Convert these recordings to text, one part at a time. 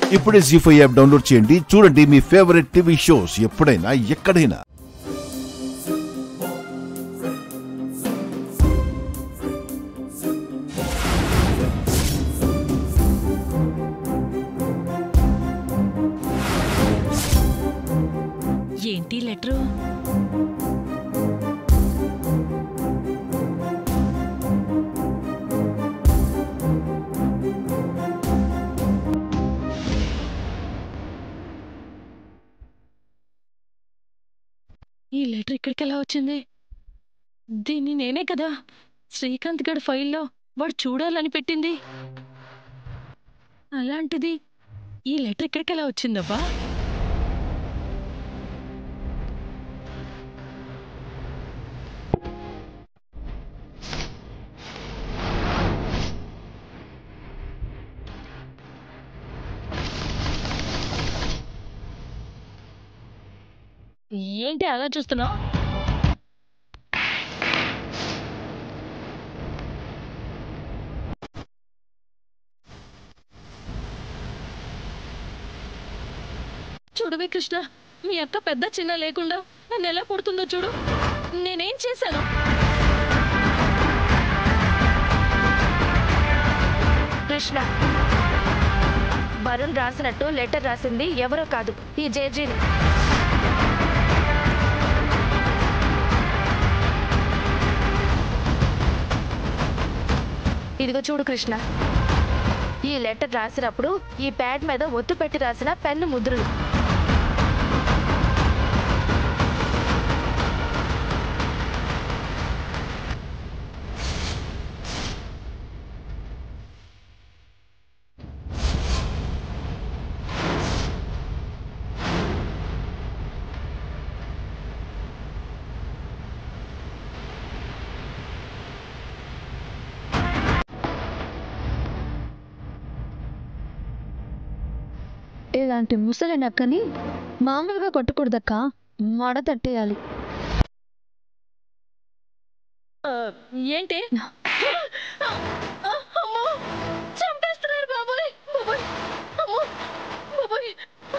ఇప్పుడే G five app download చేయండి చూడండి మీ ఫేవరెట్ టీవీ షోస్ ఎప్పుడైనా ఎక్కడైనా ఏంటి లెటరు ఈ లెటర్ ఇక్కడికి ఎలా వచ్చింది దీన్ని నేనే కదా శ్రీకాంత్ గడి ఫైల్లో వాడు చూడాలని పెట్టింది అలాంటిది ఈ లెటర్ ఇక్కడికి ఎలా వచ్చిందబ్బా ఏంటి అలా చూస్తున్నావు చూడవే కృష్ణ మీ అక్క పెద్ద చిన్న లేకుండా నన్ను ఎలా కొడుతుందో చూడు నేనేం చేశాను కృష్ణ వరుణ్ రాసినట్టు లెటర్ రాసింది ఎవరో కాదు ఈ జేజీని ఇదిగో చూడు కృష్ణ ఈ లెటర్ రాసినప్పుడు ఈ ప్యాడ్ మీద ఒత్తు పెట్టి రాసిన పెన్ను ముద్రలు ఇలాంటి ముసలి నక్కని మామూలుగా కొట్టకూడదక్క మడ తట్టేయాలి ఆ, ఏంటి అమ్మో చంపేస్తున్నారు బాబోయ్ బాబోయ్ అమ్మో బాబోయ్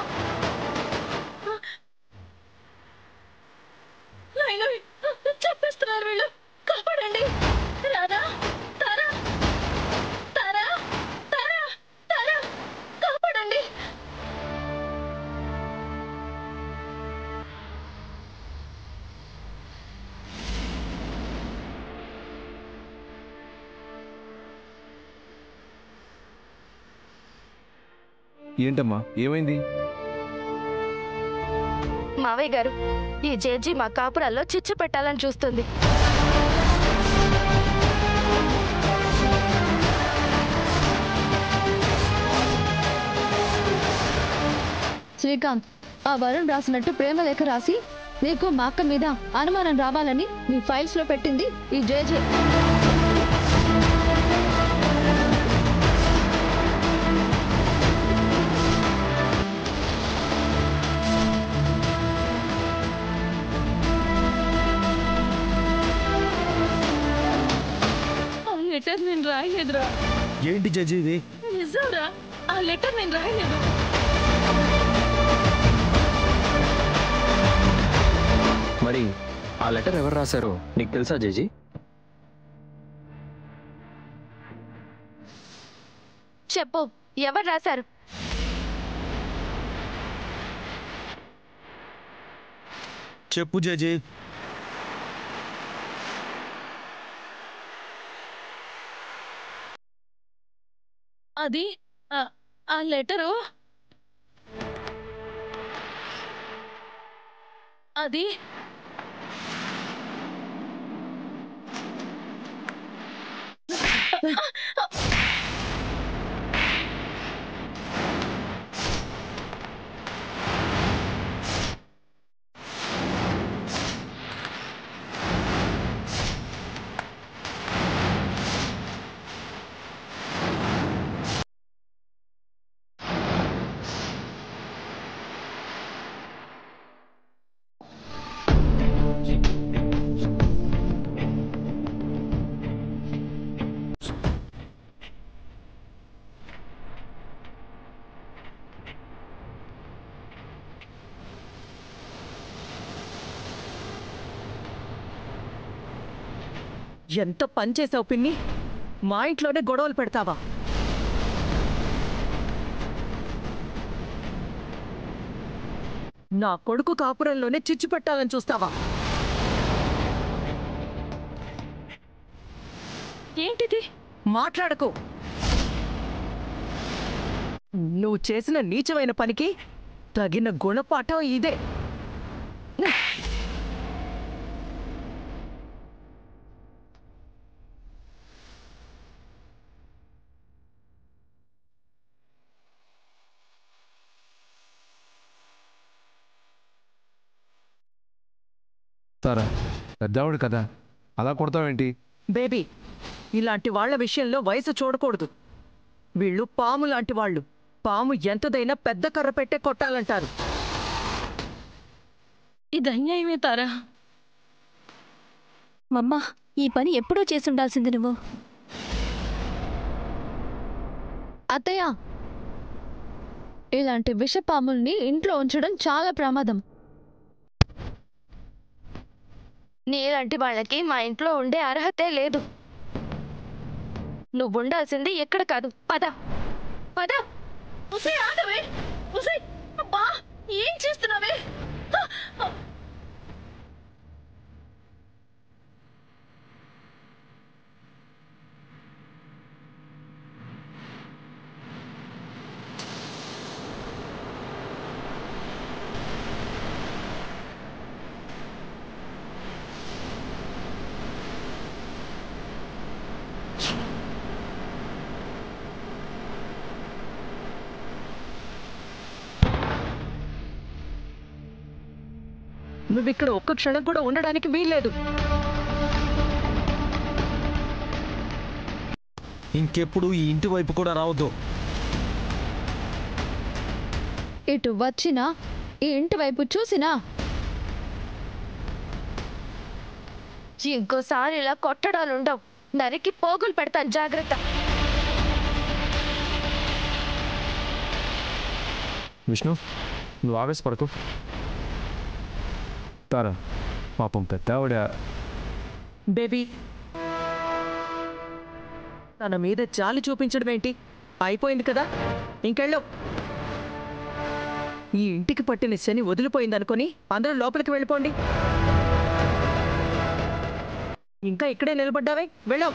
నాయనోయ్ చంపేస్తున్నారు వీళ్ళు కాపాడండి రారా తారా తారా తారా తారా కాపాడండి ఏంటమ్మా ఏమైంది మావయ్య గారు ఈ జేజీ మా కాపురాల్లో చిచ్చు పెట్టాలని చూస్తుంది శ్రీకాంత్ ఆ వరుణ్ రాసినట్టు ప్రేమ లేఖ రాసి నీకు మా అక్క మీద అనుమానం రావాలని నీ ఫైల్స్ లో పెట్టింది ఈ జేజే ఆ లెటర్ నేను రాయలేదురా ఏంటి జడ్జి ఇది నిజంరా ఆ లెటర్ నేను రాయలేదు మరి ఆ లెటర్ ఎవరు రాశారో నీకు తెలుసా జేజీ చెప్పు ఎవరు రాశారు చెప్పు జడ్జి అది ఆ- ఆ లెటరు అది ఎంత పని చేసావు పిన్ని మా ఇంట్లోనే గొడవలు పెడతావా నా కొడుకు కాపురంలోనే చిచ్చు పెట్టాలని చూస్తావా ఏంటిది మాట్లాడకు నువ్వు చేసిన నీచమైన పనికి తగిన గుణపాఠం ఇదే తారా పెద్దవాడు కదా అలా కొడతావేంటి బేబీ ఇలాంటి వాళ్ళ విషయంలో వయసు చూడకూడదు వీళ్ళు పాము లాంటి వాళ్ళు పాము ఎంతదైనా పెద్ద కర్ర పెట్టే కొట్టాలంటారు ఇది అన్యాయమే తారా మమ్మ ఈ పని ఎప్పుడూ చేసి ఉండాల్సింది నువ్వు అత్తయ్య ఇలాంటి విషపాముల్ని ఇంట్లో ఉంచడం చాలా ప్రమాదం నీలాంటి వాళ్ళకి మా ఇంట్లో ఉండే అర్హతే లేదు నువ్వు ఉండాల్సింది ఎక్కడ కాదు పద పద ఉసే ఆగవే ఉసే అబ్బా ఏం చేస్తున్నావే నువ్వు ఇక్కడ ఒక్క క్షణం కూడా ఉండడానికి వీల్లేదు ఇంకెప్పుడు ఈ ఇంటి వైపు కూడా రావద్దు ఇటు వచ్చినా ఈ ఇంటి వైపు చూసినా ఇంకోసారి ఇలా కొట్టడాలు ఉండవు నరికి పోగులు పెడతాను జాగ్రత్త విష్ణు నువ్వు ఆవేశపడకు తారా పాపం పెద్దావిడ బేబీ తన మీద జాలి చూపించడం ఏంటి అయిపోయింది కదా ఇంకెళ్ళు ఈ ఇంటికి పట్టిన శని వదిలిపోయిందనుకొని అందరూ లోపలికి వెళ్ళిపోండి ఇంకా ఇక్కడే నిలబడ్డావే వెళ్ళాం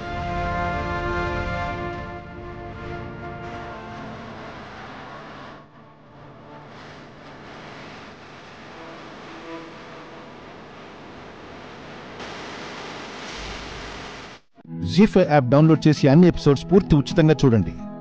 జీ ఫైవ్ యాప్ డౌన్లోడ్ చేసి అన్ని ఎపిసోడ్స్ పూర్తి ఉచితంగా చూడండి